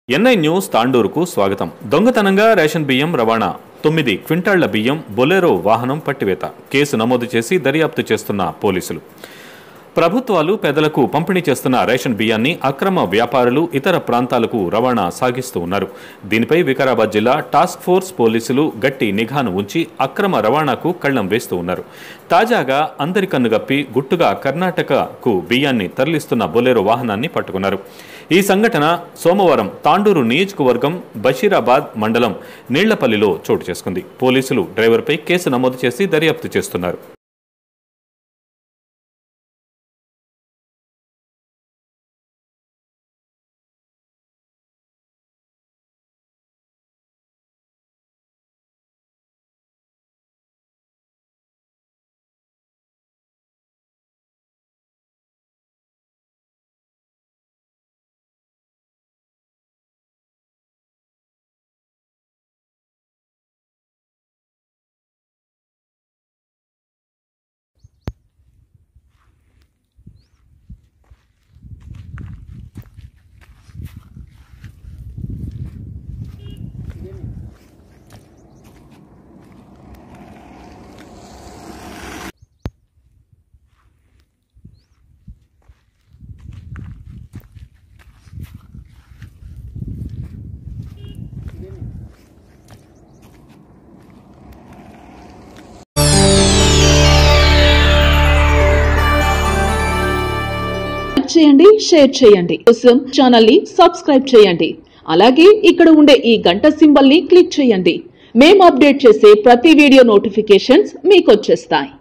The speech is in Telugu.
ఎన్ఐ న్యూస్ తాండూరుకు స్వాగతం దొంగతనంగా రేషన్ బియ్యం రవాణా తొమ్మిది క్వింటాళ్ల బియ్యం బొలెరో వాహనం పట్టివేత కేసు నమోదు చేసి దర్యాప్తు చేస్తున్న పోలీసులు ప్రభుత్వాలు పేదలకు పంపిణీ చేస్తున్న రేషన్ బియ్యాన్ని అక్రమ వ్యాపారులు ఇతర ప్రాంతాలకు రవాణా సాగిస్తూ ఉన్నారు దీనిపై వికారాబాద్ జిల్లా టాస్క్ ఫోర్స్ పోలీసులు గట్టి నిఘాను ఉంచి అక్రమ రవాణాకు కళ్లం వేస్తూ ఉన్నారు తాజాగా అందరి కన్నుగప్పి గుట్టుగా కర్ణాటకకు బియ్యాన్ని తరలిస్తున్న బొలెరో వాహనాన్ని పట్టుకున్నారు ఈ సంఘటన సోమవారం తాండూరు నియోజకవర్గం బషీరాబాద్ మండలం నీళ్లపల్లిలో చోటు చేసుకుంది పోలీసులు డ్రైవర్పై కేసు నమోదు చేసి దర్యాప్తు చేస్తున్నారు లైక్ చేయండి షేర్ చేయండి కోసం ఛానల్ ని సబ్స్క్రైబ్ చేయండి అలాగే ఇక్కడ ఉండే ఈ గంట సింబల్ ని క్లిక్ చేయండి మేము అప్డేట్ చేసే ప్రతి వీడియో నోటిఫికేషన్స్ మీకు వచ్చేస్తాయి